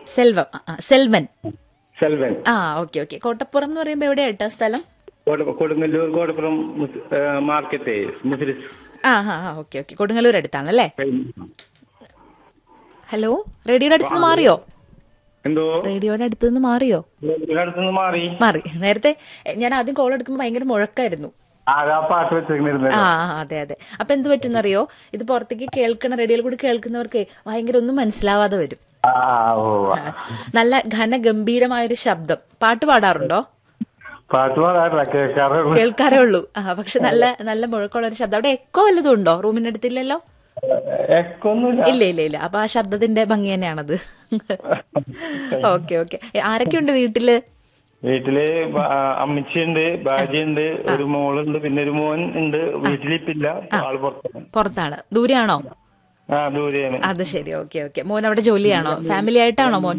സെൽവം ആ, ആ, സെൽവൻ സെൽവൻ ആ ഓക്കെ ഓക്കെ കോട്ടപ്പുറം എന്ന് പറയുമ്പോ എവിടെയാ ഏട്ടാ സ്ഥലം കോട- കൊടുങ്ങല്ലൂർ കോടപ്പുറം മുസ്- ഏ, മാർക്കറ്റ് മുസ്ലിസ് ആ ആ ആ ഓക്കെ ഓക്കെ കൊടുങ്ങല്ലൂർ അടുത്താണല്ലേ ഹലോ റേഡിയോയുടെ അടുത്ത് നിന്ന് മാറിയോ എന്തോ റേഡിയോയുടെ അടുത്ത് നിന്ന് മാറിയോ അടുത്തുനിന്ന് മാറി മാറി നേരത്തെ എ, ഞാൻ ആദ്യം കോൾ എടുക്കുമ്പോൾ ഭയങ്കര മുഴക്കായിരുന്നു ആരാ പാട്ട് വെച്ചിരുന്നത് ആ ആ, അതെ അതെ അപ്പൊ എന്ത് പറ്റുന്നറിയോ ഇത് പുറത്തേക്ക് കേൾക്കണ റേഡിയോയിൽ കൂടി കേൾക്കുന്നവർക്ക് ഭയങ്കര ഒന്നും മനസ്സിലാവാതെ വരും ആ ഓ ആ, നല്ല ഘനഗംഭീരമായൊരു ശബ്ദം പാട്ട് പാടാറുണ്ടോ പാട്ട് പാടാറില്ല കേൾക്കാറുള്ളൂ കേൾക്കാറേ ഉള്ളൂ ആ പക്ഷെ നല്ല നല്ല മുഴക്കമുള്ള ഒരു ശബ്ദം അവിടെ എക്കോ വല്ലതും ഉണ്ടോ റൂമിനടുത്തില്ലല്ലോ എക്കൊന്നുമില്ല ഇല്ല ഇല്ല ഇല്ല അപ്പൊ ആ ശബ്ദത്തിന്റെ ഭംഗി തന്നെയാണത് ഓക്കെ ഓക്കെ ആരൊക്കെയുണ്ട് വീട്ടില് വീട്ടില് ബ- അമ്മച്ചിയുണ്ട് ഭാര്യയുണ്ട് ഒരു മോളുണ്ട് പിന്നെ ഒരു മോൻ ഉണ്ട് വീട്ടിലിപ്പില്ല ആള് പുറത്താണ് പുറത്താണ് ദൂരെയാണോ ആ ദൂരെയാണ് അത് ശരി ഓക്കെ ഓക്കെ മോൻ അവിടെ ജോലിയാണോ ഫാമിലി ആയിട്ടാണോ മോൻ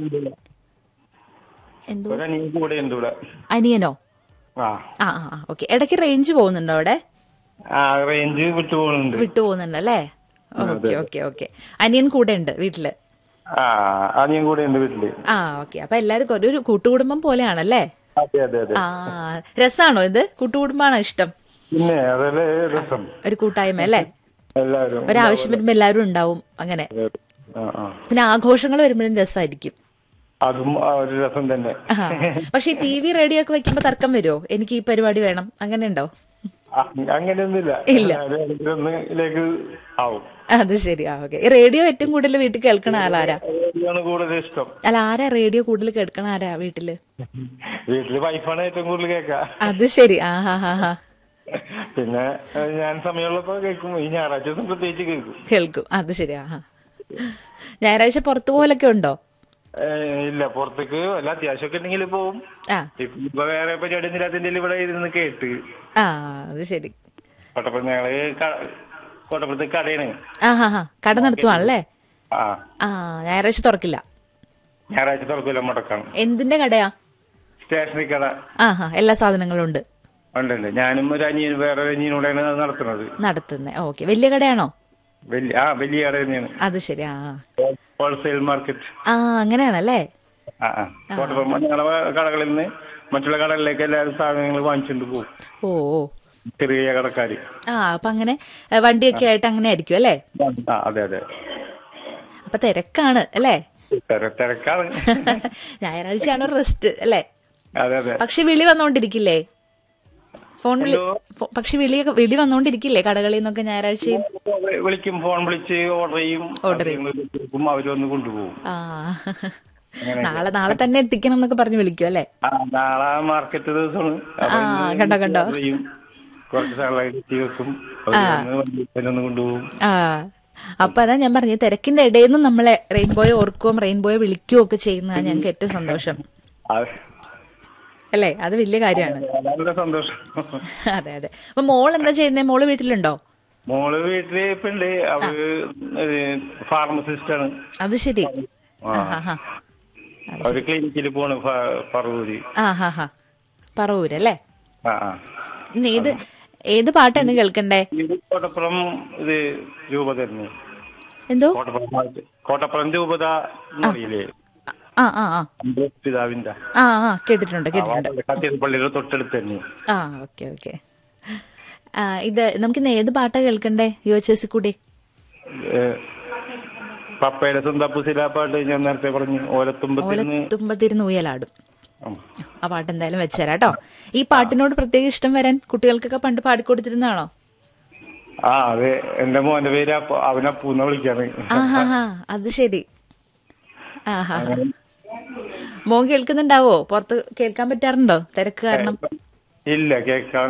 എന്തോ ഒരു അനിയൻ കൂടെ ഉണ്ട് ഇവിടെ അനിയനോ ആ ആ ആ ഓക്കെ ഇടയ്ക്ക് റേഞ്ച് പോകുന്നുണ്ടോ അവിടെ ആ റേഞ്ച് വിട്ടു പോകുന്നുണ്ട് വിട്ടു പോകുന്നുണ്ടല്ലേ ഓക്കെ ഓക്കെ ഓക്കെ അനിയൻ കൂടെ ഉണ്ട് വീട്ടില് ആ അനിയൻ കൂടെ ഉണ്ട് വീട്ടില് ആ ഓക്കെ അപ്പൊ എല്ലാരും ഒരു- ഒരു കൂട്ടുകുടുംബം പോലെയാണല്ലേ അതെ അതെ അതെ ആ രസാണോ ഇത് കൂട്ടുകുടുംബാണോ ഇഷ്ടം പിന്നെ അതല്ലേ രസം ഒരു കൂട്ടായ്മ അല്ലേ എല്ലാവരും ഒരാവശ്യം വരുമ്പോ എല്ലാവരും ഉണ്ടാവും അങ്ങനെ ആ ആ പിന്നെ ആഘോഷങ്ങൾ വരുമ്പോഴും രസമായിരിക്കും അതും ആ ഒരു രസം തന്നെ ആ. പക്ഷെ ഈ ടി വി റേഡിയോ ഒക്കെ വെക്കുമ്പോ തർക്കം വരുമോ എനിക്ക് ഈ പരിപാടി വേണം അങ്ങനെ ഉണ്ടോ ആ, അങ്ങനെയൊന്നുമില്ല ഇല്ല. എല്ലാവരും ഒന്നിലേക്ക് ആവും അത് ശരി ആ ഓക്കെ റേഡിയോ ഏറ്റവും കൂടുതൽ വീട്ടിൽ കേൾക്കണ ആളാരാ ആണ് കൂടുതൽ ഇഷ്ടം അല്ല ആരാ റേഡിയോ കൂടുതൽ കേൾക്കണ ആരാ വീട്ടില് വീട്ടില് വൈഫാണ് ഏറ്റവും കൂടുതൽ കേൾക്കുക അത് ശരി ആ ഹാ ഹാ ഹാ പിന്നെ ഏഹ്, ഞാൻ സമയമുള്ളപ്പോ കേൾക്കും ഈ ഞായറാഴ്ച ദിവസം പ്രത്യേകിച്ച് കേൾക്കും കേൾക്കും അത് ശരി ആ ഹാ. ഞായറാഴ്ച പുറത്തു പോലൊക്കെ ഉണ്ടോ ഏഹ്, ഇല്ല പുറത്തേക്ക് വല്ല അത്യാവശ്യമൊക്കെ ഉണ്ടെങ്കിൽ പോവും ആ ഇപ്പൊ വേറെ പരിപാടി ഒന്നുമില്ലാത്തതിന്റെ ഇവിടെ ഇരുന്ന് കേട്ട് ആ അത് ശരി കോട്ടപ്പുറത്ത് ഞങ്ങള് ക- കോട്ടപ്പുറത്ത് കടയാണ് ആ ഹാ ഹാ കട നടത്തുവാണല്ലേ ആ ആ ഞായറാഴ്ച തുറക്കില്ല ഞായറാഴ്ച തുറക്കൂല മുടക്കാണ് എന്തിന്റെ കടയാ സ്റ്റേഷനറി കട ആ ഹാ എല്ലാ സാധനങ്ങളും ഉണ്ട് ഉണ്ട് ഉണ്ട് ഞാനും ഒരു അനിയനും വേറെ ഒരു അനിയനൂടെയാണ് അത് നടത്തുന്നത് നടത്തുന്നത് ഓക്കെ വലിയ കടയാണോ വലിയ ആ വലിയ കട തന്നെയാണ് അത് ശരി ആ ആ. ഹോൾസെയിൽ മാർക്കറ്റ് ആ അങ്ങനെയാണല്ലേ ആ ആ കോട്ടപ്പുറം ഞങ്ങളുടെ കടകളിൽ നിന്ന് മറ്റുള്ള കടകളിലേക്ക് എല്ലാവരും സാധനങ്ങൾ വാങ്ങിച്ചുകൊണ്ട് പോകും ഓ ഓ ചെറിയ കടക്കാര് ആ അപ്പൊ അങ്ങനെ ഏ, വണ്ടിയൊക്കെ ആയിട്ട് അങ്ങനെ ആയിരിക്കും അല്ലേ ആ അതെ അതെ അപ്പൊ തിരക്കാണ് അല്ലേ തിര- തിരക്കാണ് ഞായറാഴ്ചയാണ് റെസ്റ്റ് അല്ലേ അതെ അതെ പക്ഷെ വിളി വന്നോണ്ടിരിക്കില്ലേ ഫോൺ വിളി എന്തോ? ഫോ- പക്ഷെ വിളിയൊക്കെ വിളി വന്നോണ്ടിരിക്കില്ലേ കടകളിൽ നിന്നൊക്കെ ഞായറാഴ്ചയും വിളിക്കും ഫോൺ വിളിച്ച് ഓർഡർ ചെയ്യും Order ചെയ്യും അവര് വന്ന് കൊണ്ടുപോകും ആ നാളെ നാളെ തന്നെ എത്തിക്കണം എന്നൊക്കെ പറഞ്ഞ് വിളിക്കും അല്ലേ ആ നാളെ മാർക്കറ്റ് ദിവസമാണ് അപ്പൊ ആ, ഇന്ന് കണ്ടോ, കണ്ടോ. order ചെയ്യും. കുറച്ച് സാധനങ്ങൾ എത്തി വെക്കും അവര് വന്ന് വണ്ടി ഒന്ന് കൊണ്ടുപോകും ആ അപ്പൊ അതാ ഞാൻ പറഞ്ഞത് തിരക്കിന്റെ ഇടയിൽ നിന്നും നമ്മളെ റെയിൻബോയെ ഓർക്കുകയും റെയിൻബോയെ വിളിക്കുകയും ഒക്കെ ചെയ്യുന്നതാണ് ഞങ്ങൾക്ക് ഏറ്റവും സന്തോഷം അത് അല്ലേ അത് വലിയ കാര്യമാണ് വളരെ സന്തോഷം അതെ അതെ അപ്പൊ മോൾ എന്താ ചെയ്യുന്നേ മോള് വീട്ടിലുണ്ടോ മോള് വീട്ടില് ഇപ്പൊ ഉണ്ട് അവര് ഫാർമസിസ്റ്റ് ആണ് അത് ശരി ആ. ആ ഹാ അവര് ക്ലിനിക്കിൽ പോണ് ഫ- പറവൂര് ആ ഹാ ഹാ പറവൂരല്ലേ ആ ആ ഇനി ഏത് ഏത് പാട്ടാണ് കേൾക്കണ്ടേ ഇത് കോട്ടപ്പുറം ഇത് രൂപത തന്നെ എന്തോ കോട്ടപ്പുറം ഭാഗത്ത്. കോട്ടപ്പുറം രൂപത എന്ന് അറിയില്ലേ ആ ആ ആ പിതാവിന്റെ ആ ആ കേട്ടിട്ടുണ്ട് കേട്ടിട്ടുണ്ട് കത്തിയപ്പള്ളിയുടെ തൊട്ടടുത്ത് തന്നെ ആ ഓക്കെ ഓക്കെ ആ ഇത് നമുക്ക് ഇന്ന് ഏത് പാട്ടാ കേൾക്കണ്ടേ യുവച്ചേഴ്സിൽ കൂടി ഏഹ്, പപ്പയുടെ സ്വന്തപ്പൂസില പാട്ട് ഞാൻ നേരത്തെ പറഞ്ഞു ഓലത്തുമ്പത്തിന് തുമ്പത്തിരുന്ന് ഊയലാടും ഉം. ആ പാട്ട് എന്തായാലും വെച്ചുതരാം കേട്ടോ ഈ പാട്ടിനോട് പ്രത്യേക ഇഷ്ടം വരാൻ കുട്ടികൾക്കൊക്കെ പണ്ട് പാടിക്കൊടുത്തിരുന്നാണോ ആ അതെ എന്റെ മോന്റെ പേര് അപ്പ അവനപ്പൂന്ന വിളിക്കാണ് ആ ഹാ ഹാ അത് ശരി ആ ഹാ ഹാ. മോൻ കേൾക്കുന്നുണ്ടാവോ പുറത്ത് കേൾക്കാൻ പറ്റാറുണ്ടോ തിരക്ക് കാരണം ഇല്ല കേൾക്കാൻ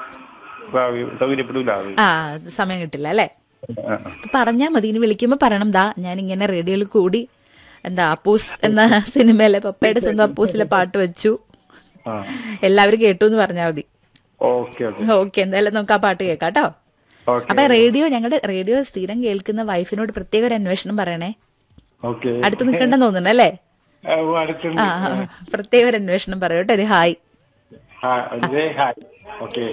ഭാവി- സൗകര്യപ്പെടൂല അത് ആ അത് സമയം കിട്ടില്ല അല്ലേ ആ, ആ. അപ്പൊ പറഞ്ഞാ മതി ഇനി വിളിക്കുമ്പോ പറയണം ദാ ഞാൻ ഇങ്ങനെ റേഡിയോയിൽ കൂടി എന്താ അപ്പൂസ് എന്ന സിനിമയിലെ പപ്പയുടെ സ്വന്തം അപ്പൂസിലെ പാട്ട് വെച്ചു ആ എല്ലാവരും കേട്ടു എന്ന് പറഞ്ഞാൽ മതി ഓക്കെ ഓക്കെ ഓക്കെ എന്തായാലും നമുക്ക് ആ പാട്ട് കേൾക്കാം കേട്ടോ ഓക്കെ അപ്പൊ റേഡിയോ ഞങ്ങളുടെ റേഡിയോ സ്ഥിരം കേൾക്കുന്ന വൈഫിനോട് പ്രത്യേക ഒരു അന്വേഷണം പറയണേ ഓക്കെ അടുത്ത് നിൽക്കണ്ടെന്ന് തോന്നുന്നു അല്ലേ ആ, അടുത്തുണ്ട് ആ ആ, പ്രത്യേക ഒരു അന്വേഷണം പറയട്ടെ ഒരു hi hi Ajay hi okay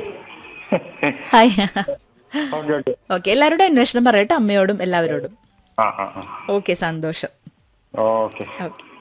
hi okay okay okay എല്ലാവരോടും അന്വേഷണം പറയട്ടെ അമ്മയോടും എല്ലാവരോടും ആ ആ ആ ഓക്കെ സന്തോഷം ഓക്കെ ഓക്കെ